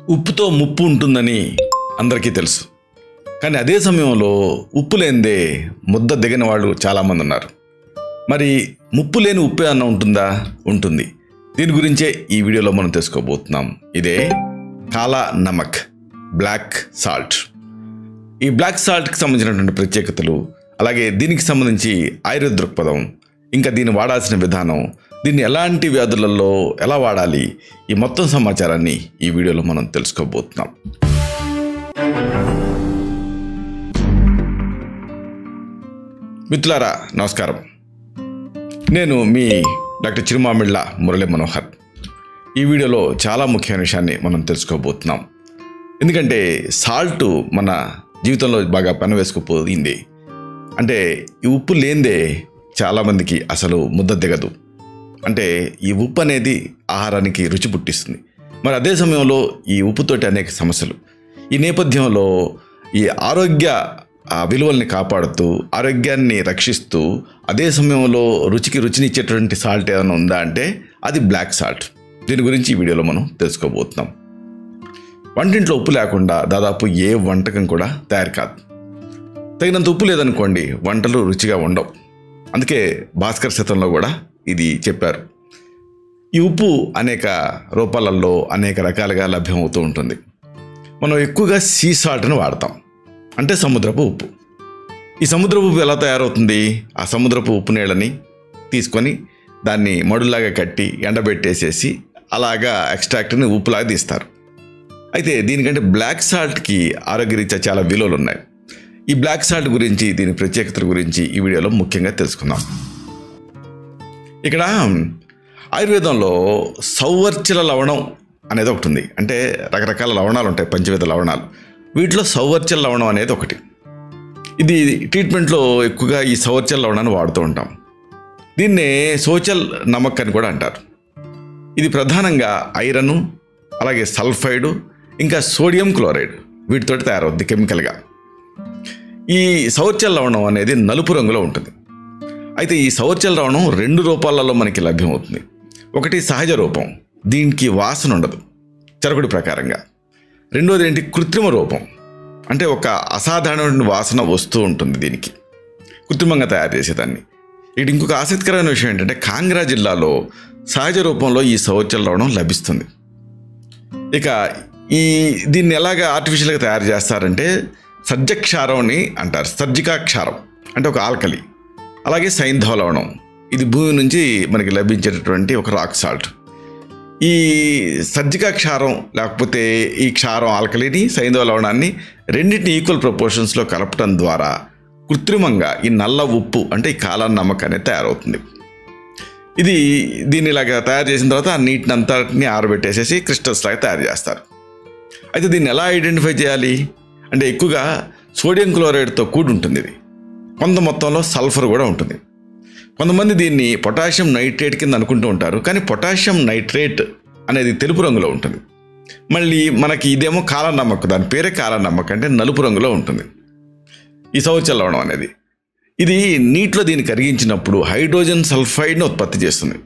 ఉప్పుతో ముప్పు ఉంటుందని అందరికీ తెలుసు కానీ అదే సమయంలో ఉప్పు లేనిదే ముద్ద దిగని వాళ్ళు చాలామంది ఉన్నారు మరి ముప్పు లేని ఉప్పు అన్న ఉంటుందా ఉంటుంది దీని గురించే ఈ వీడియోలో మనం తెలుసుకోబోతున్నాం ఇదే కాలా నమక్ బ్లాక్ సాల్ట్ ఈ బ్లాక్ సాల్ట్కి సంబంధించినటువంటి ప్రత్యేకతలు అలాగే దీనికి సంబంధించి ఆయుర్వేద దృక్పథం ఇంకా దీన్ని వాడాల్సిన విధానం దీన్ని ఎలాంటి వ్యాధులలో ఎలా వాడాలి ఈ మొత్తం సమాచారాన్ని ఈ వీడియోలో మనం తెలుసుకోబోతున్నాం మిత్రులారా నమస్కారం నేను మీ డాక్టర్ చిరుమామిళ్ళ మురళీ మనోహర్ ఈ వీడియోలో చాలా ముఖ్యమైన విషయాన్ని మనం తెలుసుకోబోతున్నాం ఎందుకంటే సాల్ట్ మన జీవితంలో బాగా పనివేసుకుపోయింది అంటే ఈ ఉప్పు లేనిదే చాలామందికి అసలు ముద్ద దిగదు అంటే ఈ ఉప్పు అనేది ఆహారానికి రుచి పుట్టిస్తుంది మరి అదే సమయంలో ఈ ఉప్పుతోటి అనేక సమస్యలు ఈ నేపథ్యంలో ఈ ఆరోగ్య ఆ విలువల్ని కాపాడుతూ ఆరోగ్యాన్ని రక్షిస్తూ అదే సమయంలో రుచికి రుచినిచ్చేటువంటి సాల్ట్ ఏమైనా ఉందా అంటే అది బ్లాక్ సాల్ట్ దీని గురించి ఈ వీడియోలో మనం తెలుసుకోబోతున్నాం వంటింట్లో ఉప్పు లేకుండా దాదాపు ఏ వంటకం కూడా తయారు కాదు తగినంత ఉప్పు లేదనుకోండి వంటలు రుచిగా ఉండవు అందుకే భాస్కర్ శతంలో కూడా ఇది చెప్పారు ఈ ఉప్పు అనేక రూపాలలో అనేక రకాలుగా లభ్యమవుతూ ఉంటుంది మనం ఎక్కువగా సీ సాల్ట్ని వాడతాం అంటే సముద్రపు ఉప్పు ఈ సముద్రపు ఉప్పు ఎలా తయారవుతుంది ఆ సముద్రపు ఉప్పు నీళ్ళని తీసుకొని దాన్ని మడులాగా కట్టి ఎండబెట్టేసేసి అలాగా ఎక్స్ట్రాక్ట్ని ఉప్పులాగా తీస్తారు అయితే దీనికంటే బ్లాక్ సాల్ట్కి ఆరోగ్యరీత్యా చాలా విలువలు ఉన్నాయి ఈ బ్లాక్ సాల్ట్ గురించి దీని ప్రత్యేకతల గురించి ఈ వీడియోలో ముఖ్యంగా తెలుసుకుందాం ఇక్కడ ఆయుర్వేదంలో సౌవర్చల లవణం అనేది ఒకటి ఉంది అంటే రకరకాల లవణాలు ఉంటాయి పంచవిధ లవణాలు వీటిలో సౌవర్చల లవణం అనేది ఒకటి ఇది ట్రీట్మెంట్లో ఎక్కువగా ఈ సౌవర్చల లవణాన్ని వాడుతూ ఉంటాం దీన్నే సోచల్ నమక్ అని కూడా అంటారు ఇది ప్రధానంగా ఐరన్ అలాగే సల్ఫైడు ఇంకా సోడియం క్లోరైడ్ వీటితోటి తయారవుద్ది కెమికల్గా ఈ సౌర్చల్ లవణం అనేది నలుపు రంగులో ఉంటుంది అయితే ఈ సౌర్చల్ లవణం రెండు రూపాలలో మనకి లభ్యమవుతుంది ఒకటి సహజ రూపం దీనికి వాసన ఉండదు చరకుడి ప్రకారంగా రెండోది ఏంటి కృత్రిమ రూపం అంటే ఒక అసాధారణమైన వాసన వస్తూ ఉంటుంది దీనికి కృత్రిమంగా తయారు చేసేదాన్ని ఇటు ఇంకొక ఆసక్తికరమైన విషయం ఏంటంటే కాంగ్రా జిల్లాలో సహజ రూపంలో ఈ సౌర్చల్ లవణం లభిస్తుంది ఇక ఈ దీన్ని ఎలాగ ఆర్టిఫిషియల్గా తయారు చేస్తారంటే సజ్జక్షారం అని అంటారు సర్జికా క్షారం అంటే ఒక ఆల్కలి అలాగే సైంధవ లవణం ఇది భూమి నుంచి మనకి లభించేటటువంటి ఒక రాక్ సాల్ట్ ఈ సర్జికా క్షారం లేకపోతే ఈ క్షారం ఆల్కలిని సైంధవ లవణాన్ని రెండింటిని ఈక్వల్ ప్రపోర్షన్స్లో కలపడం ద్వారా కృత్రిమంగా ఈ నల్ల ఉప్పు అంటే ఈ కాలా నమ్మక అనేది తయారవుతుంది ఇది దీన్ని ఇలాగ తయారు చేసిన తర్వాత ఆ నీటిని అంతటిని ఆరబెట్టేసేసి క్రిస్టల్స్ లాగా తయారు చేస్తారు అయితే దీన్ని ఎలా ఐడెంటిఫై చేయాలి అంటే ఎక్కువగా సోడియం క్లోరైడ్తో కూడి ఉంటుంది ఇది కొంత మొత్తంలో సల్ఫర్ కూడా ఉంటుంది కొంతమంది దీన్ని పొటాషియం నైట్రేట్ కింద అనుకుంటూ ఉంటారు కానీ పొటాషియం నైట్రేట్ అనేది తెలుపు రంగులో ఉంటుంది మళ్ళీ మనకి ఇదేమో కాలనమ్మక దాని పేరే కాలనమ్మక అంటే నలుపు రంగులో ఉంటుంది ఈ సౌచల్లవడం అనేది ఇది నీటిలో దీన్ని కరిగించినప్పుడు హైడ్రోజన్ సల్ఫైడ్ని ఉత్పత్తి చేస్తుంది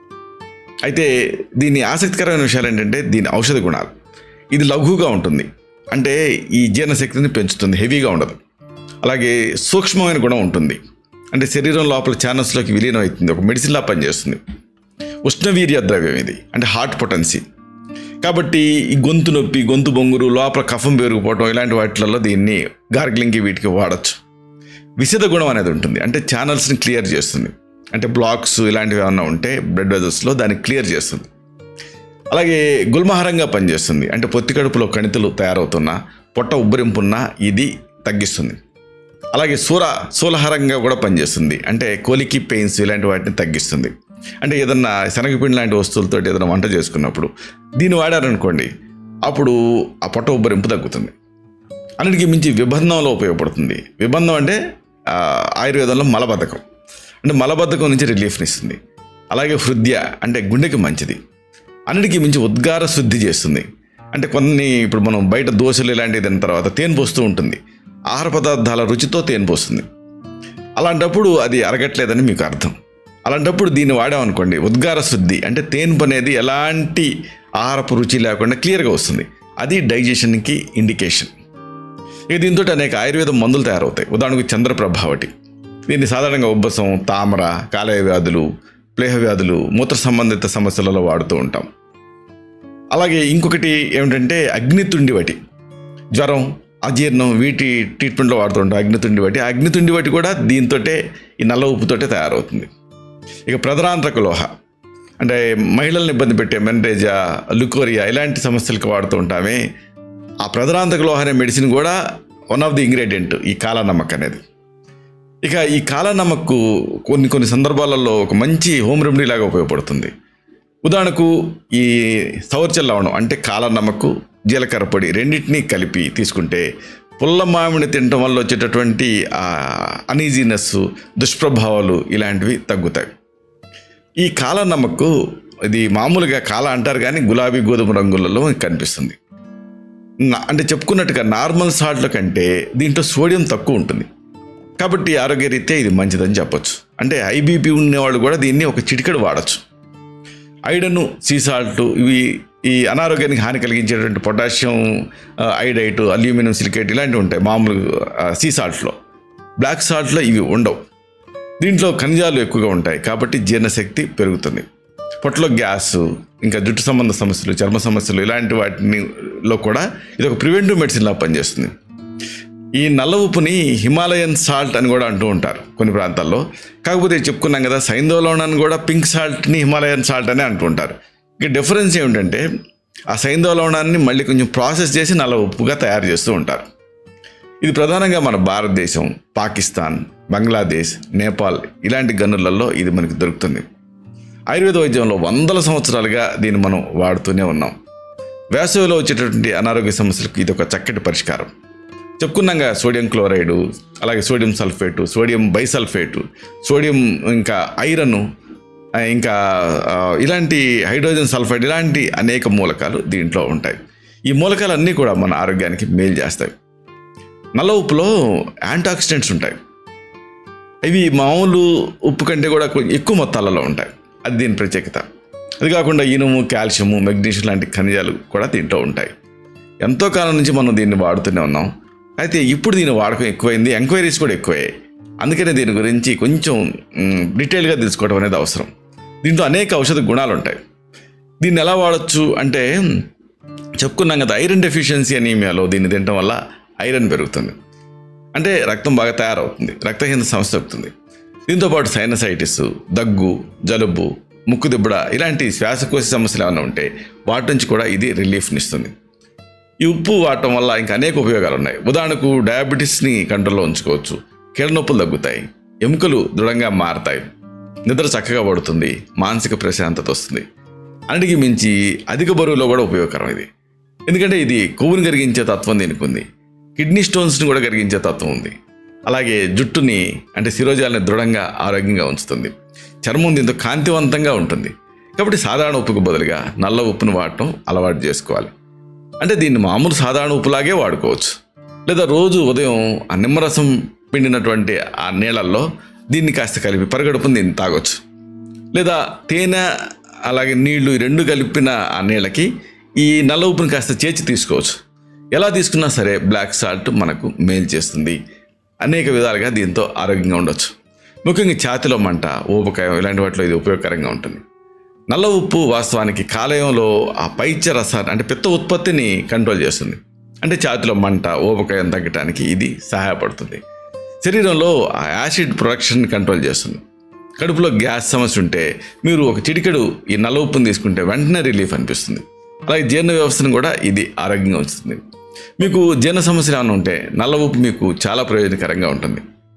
అయితే దీని ఆసక్తికరమైన విషయాలు ఏంటంటే దీని ఔషధ గుణాలు ఇది లఘువుగా ఉంటుంది అంటే ఈ జీర్ణశక్తిని పెంచుతుంది హెవీగా ఉండదు అలాగే సూక్ష్మమైన గుణం ఉంటుంది అంటే శరీరం లోపల ఛానల్స్లోకి విలీనం అవుతుంది ఒక మెడిసిన్లా పనిచేస్తుంది ఉష్ణవీర్య ద్రవ్యం ఇది అంటే హార్ట్ పొటెన్సీ కాబట్టి ఈ గొంతు నొప్పి గొంతు బొంగురు లోపల కఫం పెరిగిపోవడం ఇలాంటి వాటిలలో దీన్ని గార్గిలింగ్కి వీటికి వాడచ్చు విషద గుణం అనేది ఉంటుంది అంటే ఛానల్స్ని క్లియర్ చేస్తుంది అంటే బ్లాక్స్ ఇలాంటివి ఏమైనా ఉంటే బ్లడ్ వెజల్స్లో దాన్ని క్లియర్ చేస్తుంది అలాగే గుల్మహారంగా పనిచేస్తుంది అంటే పొత్తి కడుపులో కణితులు తయారవుతున్నా పొట్ట ఉబ్బరింపున్నా ఇది తగ్గిస్తుంది అలాగే సూర సూలహారంగా కూడా పనిచేస్తుంది అంటే కోలికి పెయిన్స్ ఇలాంటి వాటిని తగ్గిస్తుంది అంటే ఏదన్నా శనగపిండి లాంటి వస్తువులతో ఏదైనా వంట చేసుకున్నప్పుడు దీన్ని వాడారనుకోండి అప్పుడు ఆ పొట్ట ఉబ్బరింపు తగ్గుతుంది అన్నిటికీ మించి విబంధంలో ఉపయోగపడుతుంది విబంధం అంటే ఆ, ఆయుర్వేదంలో మలబద్ధకం అంటే మలబద్ధకం నుంచి రిలీఫ్ని ఇస్తుంది అలాగే హృదయ అంటే గుండెకి మంచిది అన్నిటికీ మించి ఉద్గార శుద్ధి చేస్తుంది అంటే కొన్ని ఇప్పుడు మనం బయట దోశలు ఇలాంటివి తిన్న తర్వాత తేనె పోస్తూ ఉంటుంది ఆహార పదార్థాల రుచితో తేనె పోస్తుంది అలాంటప్పుడు అది అరగట్లేదని మీకు అర్థం అలాంటప్పుడు దీన్ని వాడామనుకోండి ఉద్గార శుద్ధి అంటే తేన్పు అనేది ఎలాంటి ఆహారపు రుచి లేకుండా క్లియర్గా వస్తుంది అది డైజెషన్కి ఇండికేషన్ ఇక దీంతో అనేక ఆయుర్వేద మందులు తయారవుతాయి ఉదాహరణకు చంద్రప్రభావటి దీన్ని సాధారణంగా ఉబ్బసం తామర కాలేయ వ్యాధులు ప్లేహ వ్యాధులు మూత్ర సంబంధిత సమస్యలలో వాడుతూ ఉంటాం అలాగే ఇంకొకటి ఏమిటంటే అగ్నితుండి వటి జ్వరం అజీర్ణం వీటి ట్రీట్మెంట్లో వాడుతూ ఉంటాం అగ్నితుండి వటి ఆ అగ్నితుండి వటి కూడా దీంతోటే ఈ నల్ల ఉప్పుతోటే తయారవుతుంది ఇక ప్రధానాంతరక లోహ అంటే మహిళల్ని ఇబ్బంది పెట్టే మెనరేజా లుకోరియా ఇలాంటి సమస్యలకు వాడుతూ ఉంటామే ఆ ప్రధానాంతక లోహ అనే మెడిసిన్ కూడా వన్ ఆఫ్ ది ఇంగ్రీడియంట్ ఈ కాలానమ్మక్ అనేది ఇక ఈ కాలానమ్మకు కొన్ని కొన్ని సందర్భాలలో ఒక మంచి హోమ్ రెమెడీ లాగా ఉపయోగపడుతుంది ఉదాహరణకు ఈ సౌర్చల్ లవణం అంటే కాలనమ్మకు జీలకర్ర పొడి రెండింటినీ కలిపి తీసుకుంటే పుల్ల మామిడి తినటం వల్ల వచ్చేటటువంటి అనీజీనెస్ దుష్ప్రభావాలు ఇలాంటివి తగ్గుతాయి ఈ కాలనమ్మకు ఇది మామూలుగా కాల అంటారు కానీ గులాబీ గోధుమ రంగులలో కనిపిస్తుంది నా- అంటే చెప్పుకున్నట్టుగా నార్మల్ సాల్ట్ల కంటే దీంట్లో సోడియం తక్కువ ఉంటుంది కాబట్టి ఆరోగ్యరీత్యా ఇది మంచిదని చెప్పొచ్చు అంటే ఐబీపీ ఉన్నవాళ్ళు కూడా దీన్ని ఒక చిటికెడు వాడచ్చు ఐరన్ సీ సాల్ట్ ఇవి ఈ అనారోగ్యానికి హాని కలిగించేటువంటి పొటాషియం ఆ, ఐడైట్ అల్యూమినియం సిలికేట్ ఇలాంటివి ఉంటాయి మామూలు ఆ, సీ సాల్ట్లో బ్లాక్ సాల్ట్లో ఇవి ఉండవు దీంట్లో ఖనిజాలు ఎక్కువగా ఉంటాయి కాబట్టి జీర్ణశక్తి పెరుగుతుంది పొట్టలో గ్యాస్ ఇంకా జుట్టు సంబంధ సమస్యలు చర్మ సమస్యలు ఇలాంటి వాటినిలో కూడా ఇది ఒక ప్రివెంటివ్ మెడిసిన్లా పనిచేస్తుంది ఈ నల్ల ఉప్పుని హిమాలయన్ సాల్ట్ అని కూడా అంటూ ఉంటారు కొన్ని ప్రాంతాల్లో కాకపోతే చెప్పుకున్నాం కదా సైంధవలవణాన్ని కూడా పింక్ సాల్ట్ని హిమాలయన్ సాల్ట్ అని అంటూ ఉంటారు ఇక డిఫరెన్స్ ఏమిటంటే ఆ సైంధవలవణాన్ని మళ్ళీ కొంచెం ప్రాసెస్ చేసి నల్ల ఉప్పుగా తయారు చేస్తూ ఉంటారు ఇది ప్రధానంగా మన భారతదేశం పాకిస్తాన్ బంగ్లాదేశ్ నేపాల్ ఇలాంటి గనులలో ఇది మనకి దొరుకుతుంది ఆయుర్వేద వైద్యంలో వందల సంవత్సరాలుగా దీన్ని మనం వాడుతూనే ఉన్నాం వేసవిలో వచ్చేటటువంటి అనారోగ్య సమస్యలకు ఇది ఒక చక్కటి పరిష్కారం చెప్పుకున్నాగా సోడియం క్లోరైడు అలాగే sodium sulphate sodium bisulphate sodium ఇంకా ఐరన్ ఆ, ఇంకా ఆ, ఇలాంటి హైడ్రోజన్ సల్ఫైడ్ ఇలాంటి అనేక మూలకాలు దీంట్లో ఉంటాయి ఈ మూలకాలన్నీ కూడా మన ఆరోగ్యానికి మేలు చేస్తాయి నల్ల ఉప్పులో యాంటాక్సిడెంట్స్ ఉంటాయి ఇవి మామూలు ఉప్పు కంటే కూడా కొంచెం ఎక్కువ మొత్తాలలో ఉంటాయి అది దీని ప్రత్యేకత అది కాకుండా ఇనుము కాల్షియము మెగ్నీషియం లాంటి ఖనిజాలు కూడా దీంట్లో ఉంటాయి ఎంతో కాలం నుంచి మనం దీన్ని వాడుతూనే ఉన్నాం అయితే ఇప్పుడు దీని వాడకం ఎక్కువైంది ఎంక్వైరీస్ కూడా ఎక్కువయ్యాయి అందుకనే దీని గురించి కొంచెం మ్, డీటెయిల్గా తెలుసుకోవడం అనేది అవసరం దీంట్లో అనేక ఔషధ గుణాలు ఉంటాయి దీన్ని ఎలా వాడచ్చు అంటే చెప్పుకున్నాం కదా ఐరన్ డెఫిషియన్సీ అనీమియాలో దీన్ని తినడం వల్ల ఐరన్ పెరుగుతుంది అంటే రక్తం బాగా తయారవుతుంది రక్తహీనత సమస్య తగ్గుతుంది దీంతోపాటు సైనసైటిస్ దగ్గు జలుబు ముక్కు దిబ్బడ ఇలాంటి శ్వాసకోశ సమస్యలు ఏమైనా ఉంటే వాటి నుంచి కూడా ఇది రిలీఫ్నిస్తుంది ఈ ఉప్పు వాడటం వల్ల ఇంకా అనేక ఉపయోగాలు ఉన్నాయి ఉదాహరణకు డయాబెటీస్ని కంట్రోల్లో ఉంచుకోవచ్చు కీళ్ళ నొప్పులు తగ్గుతాయి ఎముకలు దృఢంగా మారతాయి నిద్ర చక్కగా పడుతుంది మానసిక ప్రశాంతత వస్తుంది అన్నిటికీ మించి అధిక బరువులో కూడా ఉపయోగకరం ఇది ఎందుకంటే ఇది కొవ్వుని కరిగించే తత్వం దీనికి ఉంది కిడ్నీ స్టోన్స్ని కూడా కరిగించే తత్వం ఉంది అలాగే జుట్టుని అంటే శిరోజాలని దృఢంగా ఆరోగ్యంగా ఉంచుతుంది చర్మం దీంతో కాంతివంతంగా ఉంటుంది కాబట్టి సాధారణ ఉప్పుకు బదులుగా నల్ల ఉప్పును వాడటం అలవాటు చేసుకోవాలి అంటే దీన్ని మామూలు సాధారణ ఉప్పులాగే వాడుకోవచ్చు లేదా రోజు ఉదయం ఆ నిమ్మరసం పిండినటువంటి ఆ నీళ్ళల్లో దీన్ని కాస్త కలిపి పరగడుపుని దీన్ని తాగొచ్చు లేదా తేనె అలాగే నీళ్లు ఈ రెండు కలిపిన ఆ నీళ్ళకి ఈ నల్ల ఉప్పుని కాస్త చేర్చి తీసుకోవచ్చు ఎలా తీసుకున్నా సరే బ్లాక్ సాల్ట్ మనకు మేలు చేస్తుంది అనేక విధాలుగా దీంతో ఆరోగ్యంగా ఉండొచ్చు ముఖ్యంగా ఛాతిలో మంట ఊబకాయం ఇలాంటి వాటిలో ఇది ఉపయోగకరంగా ఉంటుంది నల్ల ఉప్పు వాస్తవానికి కాలేయంలో ఆ పైత్య రసాన్ని అంటే పిత్త ఉత్పత్తిని కంట్రోల్ చేస్తుంది అంటే ఛాతిలో మంట ఊబకాయం తగ్గడానికి ఇది సహాయపడుతుంది శరీరంలో ఆ యాసిడ్ ప్రొడక్షన్ కంట్రోల్ చేస్తుంది కడుపులో గ్యాస్ సమస్య ఉంటే మీరు ఒక చిటికెడు ఈ నల్ల ఉప్పుని తీసుకుంటే వెంటనే రిలీఫ్ అనిపిస్తుంది అలాగే జీర్ణ వ్యవస్థను కూడా ఇది ఆరోగ్యంగా ఉంచుతుంది మీకు జీర్ణ సమస్యలు ఏమైనా ఉంటే నల్ల ఉప్పు మీకు చాలా ప్రయోజనకరంగా ఉంటుంది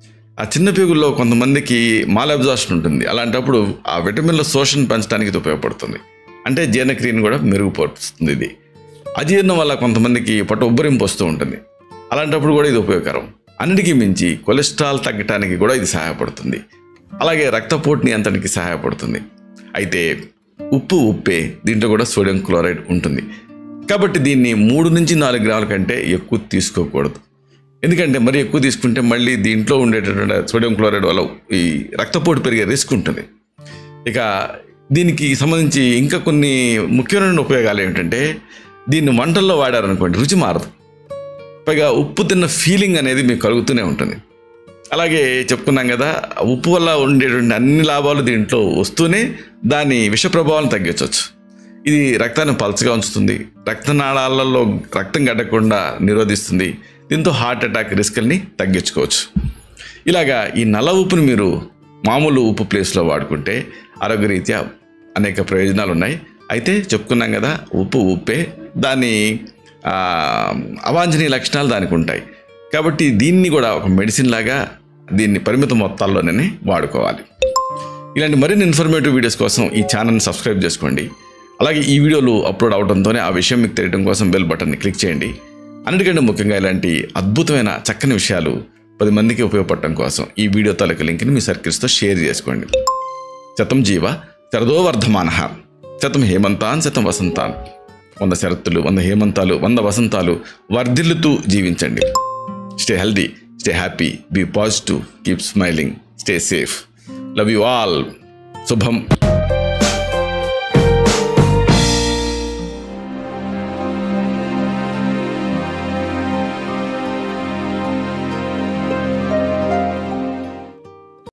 ఆ చిన్న పేగుల్లో కొంతమందికి మాల్ అబ్జార్షన్ ఉంటుంది అలాంటప్పుడు ఆ విటమిన్ల శోషణ పెంచడానికి ఇది ఉపయోగపడుతుంది అంటే జీర్ణక్రియను కూడా మెరుగుపరుస్తుంది ఇది అజీర్ణం వల్ల కొంతమందికి పొట్ట ఉబ్బరింపు వస్తూ ఉంటుంది అలాంటప్పుడు కూడా ఇది ఉపయోగకరం అన్నిటికీ మించి కొలెస్ట్రాల్ తగ్గటానికి కూడా ఇది సహాయపడుతుంది అలాగే రక్తపోటు నియంత్రణకి సహాయపడుతుంది అయితే ఉప్పు ఉప్పే దీంట్లో కూడా సోడియం క్లోరైడ్ ఉంటుంది కాబట్టి దీన్ని మూడు నుంచి నాలుగు గ్రాముల కంటే ఎక్కువ తీసుకోకూడదు ఎందుకంటే మరి ఎక్కువ తీసుకుంటే మళ్ళీ దీంట్లో ఉండేటటువంటి సోడియం క్లోరైడ్ వల్ల ఈ రక్తపోటు పెరిగే రిస్క్ ఉంటుంది ఇక దీనికి సంబంధించి ఇంకా కొన్ని ముఖ్యమైన ఉపయోగాలు ఏమిటంటే దీన్ని వంటల్లో వాడారనుకోండి రుచి మారదు పైగా ఉప్పు తిన్న ఫీలింగ్ అనేది మీకు కలుగుతూనే ఉంటుంది అలాగే చెప్పుకున్నాం కదా ఉప్పు వల్ల ఉండేటువంటి అన్ని లాభాలు దీంట్లో వస్తూనే దాని విష ప్రభావాలను తగ్గించవచ్చు ఇది రక్తాన్ని పలచగా ఉంచుతుంది రక్తనాళాలలో రక్తం గడ్డకుండా నిరోధిస్తుంది దీంతో హార్ట్ అటాక్ రిస్క్ని తగ్గించుకోవచ్చు ఇలాగా ఈ నల్ల ఉప్పుని మీరు మామూలు ఉప్పు ప్లేస్లో వాడుకుంటే ఆరోగ్యరీత్యా అనేక ప్రయోజనాలు ఉన్నాయి అయితే చెప్పుకున్నాం కదా ఉప్పు ఉప్పే దాని ఆ, అవాంఛనీయ లక్షణాలు దానికి ఉంటాయి కాబట్టి దీన్ని కూడా ఒక మెడిసిన్ లాగా దీన్ని పరిమిత మొత్తాల్లోనే వాడుకోవాలి ఇలాంటి మరిన్ని ఇన్ఫర్మేటివ్ వీడియోస్ కోసం ఈ ఛానల్ని సబ్స్క్రైబ్ చేసుకోండి అలాగే ఈ వీడియోలు అప్లోడ్ అవడంతోనే ఆ విషయం మీకు తెలియడం కోసం బెల్ బటన్ని క్లిక్ చేయండి అన్నిటికంటే ముఖ్యంగా ఇలాంటి అద్భుతమైన చక్కని విషయాలు పది మందికి ఉపయోగపడటం కోసం ఈ వీడియో తాలూకు లింక్ని మీ సర్కిల్స్తో షేర్ చేసుకోండి శతం జీవ శరదో వర్ధమాన శతం హేమంతాన్ శతం వసంతాన్ వంద శరత్తులు వంద హేమంతాలు వంద వసంతాలు వర్ధిల్లుతూ జీవించండి stay healthy stay happy be positive keep smiling stay safe love you all శుభం